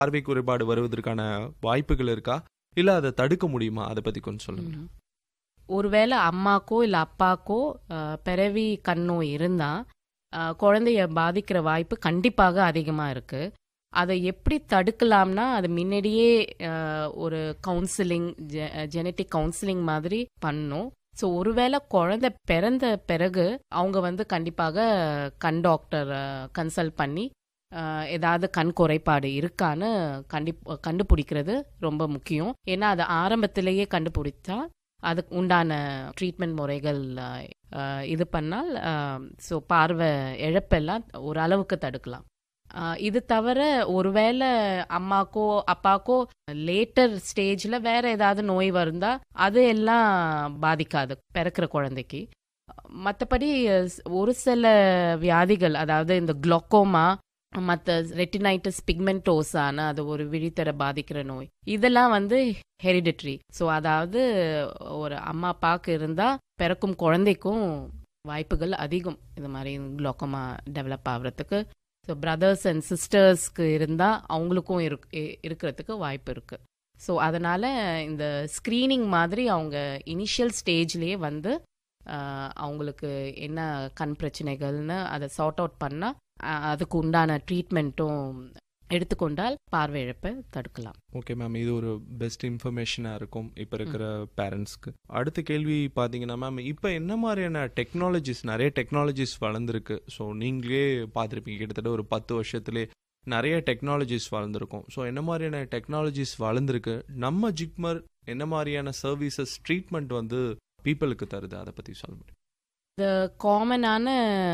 பார்வை குறைபாடு வருவதற்கான வாய்ப்புகள் இருக்கா இல்ல அதை தடுக்க முடியுமா அதை பத்தி கொஞ்சம் சொல்லுங்க ம். ஒருவேளை அம்மாக்கோ இல்ல அப்பாக்கோ அஹ், பிறவி கண்ணோ இருந்தா அஹ், குழந்தைய பாதிக்கிற வாய்ப்பு கண்டிப்பாக அதிகமா இருக்கு அதை எப்படி தடுக்கலாம்னா அது முன்னாடியே அஹ், ஒரு கவுன்சிலிங் ஜெனட்டிக் கவுன்சிலிங் மாதிரி பண்ணும் ஸோ ஒருவேளை குழந்தை பிறந்த பிறகு அவங்க வந்து கண்டிப்பாக கண் டாக்டர் கன்சல்ட் பண்ணி அஹ், ஏதாவது கண் குறைபாடு இருக்கான்னு கண்டி கண்டுபிடிக்கிறது ரொம்ப முக்கியம் ஏன்னா அது ஆரம்பத்திலேயே கண்டுபிடிச்சா அதுக்கு உண்டான ட்ரீட்மெண்ட் முறைகள் அஹ், அஹ், இது பண்ணால் ஸோ பார்வை இழப்பெல்லாம் ஓரளவுக்கு தடுக்கலாம் அஹ், இது தவிர ஒருவேளை அம்மாக்கோ அப்பாக்கோ லேட்டர் ஸ்டேஜில் வேற ஏதாவது நோய் வருந்தா அது எல்லாம் பாதிக்காது பிறக்கிற குழந்தைக்கு மற்றபடி ஒரு சில வியாதிகள் அதாவது இந்த குளோக்கோமா மற்ற ரெட்டினைட்டிஸ் பிக்மெண்டோஸான அது ஒரு விழித்தர பாதிக்கிற நோய் இதெல்லாம் வந்து ஹெரிடிட்ரி ஸோ அதாவது ஒரு அம்மா அப்பாவுக்கு இருந்தால் பிறக்கும் குழந்தைக்கும் வாய்ப்புகள் அதிகம் இது மாதிரி குளோக்கோமா டெவலப் ஆகுறதுக்கு ஸோ பிரதர்ஸ் அண்ட் சிஸ்டர்ஸ்க்கு இருந்தால் அவங்களுக்கும் இருக் இ- இருக்கிறதுக்கு வாய்ப்பு இருக்கு ஸோ அதனால இந்த ஸ்க்ரீனிங் மாதிரி அவங்க இனிஷியல் ஸ்டேஜ்லேயே வந்து ஆஹ், அவங்களுக்கு என்ன கண் பிரச்சனைகள்னு அதை சார்ட் அவுட் பண்ணால் அதுக்கு உண்டான ட்ரீட்மெண்ட்டும் எடுத்துக்கொண்டால் பார்வை இழப்பை தடுக்கலாம் ஓகே மேம் இது ஒரு பெஸ்ட் இன்ஃபர்மேஷனாக இருக்கும் இப்போ இருக்கிற பேரண்ட்ஸ்க்கு அடுத்த கேள்வி பார்த்தீங்கன்னா மேம் இப்போ என்ன மாதிரியான டெக்னாலஜிஸ் நிறைய டெக்னாலஜிஸ் வளர்ந்துருக்கு ஸோ நீங்களே பார்த்துருப்பீங்க கிட்டத்தட்ட ஒரு பத்து வருஷத்துலே நிறைய டெக்னாலஜிஸ் வளர்ந்துருக்கும் ஸோ என்ன மாதிரியான டெக்னாலஜிஸ் வளர்ந்துருக்கு நம்ம ஜிக்மர் என்ன மாதிரியான சர்வீசஸ் ட்ரீட்மெண்ட் வந்து பீப்புளுக்கு தருது அதை பற்றி சொல்ல முடியும் இந்த காமனான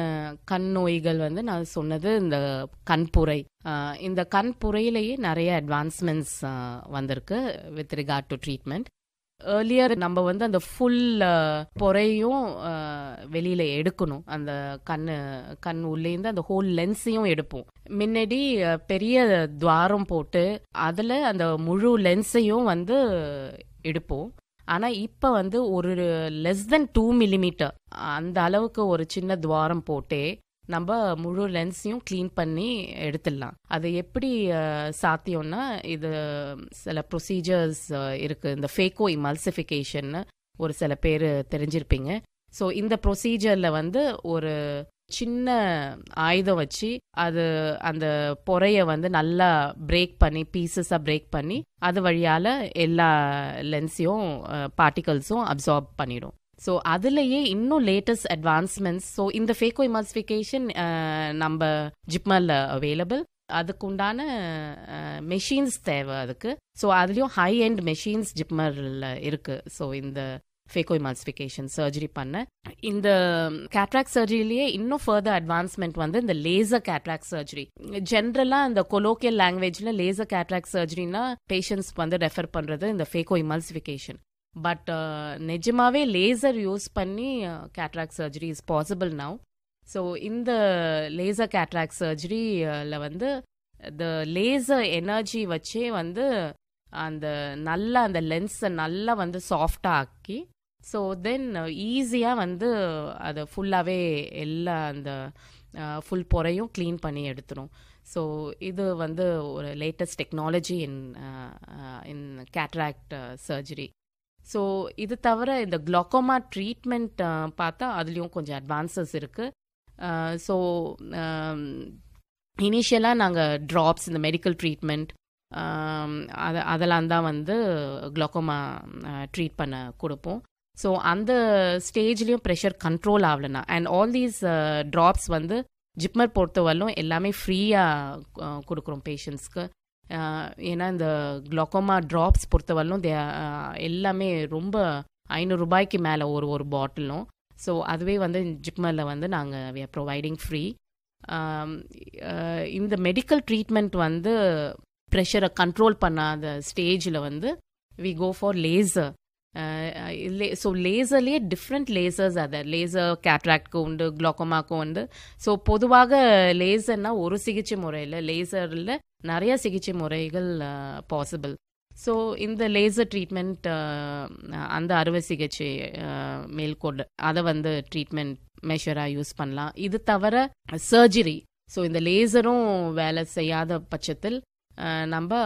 கண் நோய்கள் வந்து நான் சொன்னது இந்த கண்புரை ஆஹ் இந்த கண்புரையிலேயே நிறைய அட்வான்ஸ்மெண்ட்ஸ் வந்திருக்கு with regard to treatment earlier நம்ம வந்து அந்த ஃபுல் பொறையும் ஆஹ், வெளியில எடுக்கணும் அந்த கண்ணு கண் உள்ளேந்து அந்த ஹோல் லென்ஸையும் எடுப்போம் முன்னாடி ஆஹ், பெரிய துவாரம் போட்டு அதுல அந்த முழு லென்ஸையும் வந்து எடுப்போம் ஆனா இப்ப வந்து ஒரு லெஸ் தென் டூ மில்லிமீட்டர் அந்த அளவுக்கு ஒரு சின்ன துவாரம் போட்டே நம்ம முழு லென்ஸையும் க்ளீன் பண்ணி எடுத்துடலாம் அது எப்படி அஹ், சாத்தியம்னா இது சில ப்ரொசீஜர்ஸ் இருக்கு இந்த ஃபேக்கோ இமல்சிஃபிகேஷன் ஒரு சில பேர் தெரிஞ்சிருப்பீங்க ஸோ இந்த ப்ரொசீஜர்ல வந்து ஒரு சின்ன ஆயுதம் வச்சு அது அந்த பொறைய வந்து நல்லா பிரேக் பண்ணி பீசஸாக பிரேக் பண்ணி அது வழியால எல்லா லென்ஸையும் பார்ட்டிகல்ஸும் அப்சார்ப் பண்ணிடும் ஸோ அதுலயே இன்னும் லேட்டஸ்ட் அட்வான்ஸ்மெண்ட்ஸ் ஸோ இந்த ஃபேக்கோ இமால்சிஃபிகேஷன் நம்ம ஜிப்மல்ல அவைலபிள் அதுக்கு உண்டான மெஷின்ஸ் தேவை அதுக்கு ஸோ அதுலேயும் ஹை எண்ட் மெஷின்ஸ் ஜிப்மரில் இருக்கு ஸோ இந்த ஃபேக்கோ இமால்சிஃபிகேஷன் சர்ஜரி பண்ண இந்த கேட்ராக்ட் சர்ஜரியிலேயே இன்னும் ஃபர்தர் அட்வான்ஸ்மெண்ட் வந்து இந்த லேசர் கேட்ராக்ட் சர்ஜரி ஜென்ரலாக இந்த கொலோக்கியல் லாங்குவேஜில் லேசர் கேட்ராக்ட் சர்ஜரினா பேஷண்ட்ஸ் வந்து ரெஃபர் பண்ணுறது இந்த ஃபேக்கோ இமல்சிஃபிகேஷன் பட் நிஜமாவே லேசர் யூஸ் பண்ணி cataract surgery is possible now so இந்த லேசர் கேட்ராக்ட் சர்ஜரியில் வந்து இந்த லேசர் எனர்ஜி வச்சே வந்து அந்த நல்லா அந்த லென்ஸை நல்லா வந்து சாஃப்டாக ஆக்கி ஸோ தென் ஈஸியாக வந்து அதை ஃபுல்லாகவே எல்லா அந்த ஃபுல் பொறையும் க்ளீன் பண்ணி எடுத்துரும் ஸோ இது வந்து ஒரு latest technology in in cataract surgery so இது தவிர இந்த குளோக்கோமா ட்ரீட்மெண்ட் பார்த்தா அதுலேயும் கொஞ்சம் அட்வான்சஸ் இருக்குது ஸோ இனிஷியலாக நாங்கள் ட்ராப்ஸ் இந்த மெடிக்கல் ட்ரீட்மெண்ட் அது அதெல்லாம் தான் வந்து குளோக்கோமா ட்ரீட் பண்ண கொடுப்போம் ஸோ அந்த ஸ்டேஜ்லேயும் ப்ரெஷர் கண்ட்ரோல் ஆகலைன்னா அண்ட் ஆல் தீஸ் ட்ராப்ஸ் வந்து ஜிப்மர் பொறுத்தவரையிலும் எல்லாமே ஃப்ரீயாக கொடுக்குறோம் பேஷண்ட்ஸ்க்கு ஏன்னா இந்த குளோக்கோமா ட்ராப்ஸ் பொறுத்தவரையிலும் தே எல்லாமே ரொம்ப ஐநூறு ரூபாய்க்கு மேலே ஒரு ஒரு பாட்டிலும் ஸோ அதுவே வந்து ஜிப்மரில் வந்து நாங்கள் வி ஆர் ப்ரொவைடிங் ஃப்ரீ இந்த மெடிக்கல் ட்ரீட்மெண்ட் வந்து ப்ரெஷரை கண்ட்ரோல் பண்ணாத ஸ்டேஜில் வந்து we go for laser so லேசர்லேயே டிஃப்ரெண்ட் லேசர்ஸ் அதை லேசர் கேட்ராக்ட்க்கு உண்டு குளோக்கோமாக்கு உண்டு ஸோ பொதுவாக லேசர்னா ஒரு சிகிச்சை முறையில் லேசரில் நிறைய சிகிச்சை முறைகள் பாசிபிள் ஸோ இந்த லேசர் ட்ரீட்மெண்ட் அந்த அறுவை சிகிச்சை மேல்கொண்டு அதை வந்து ட்ரீட்மெண்ட் மெஷராக யூஸ் பண்ணலாம் இது தவிர சர்ஜரி ஸோ இந்த லேசரும் வேலை செய்யாத பட்சத்தில் நம்ம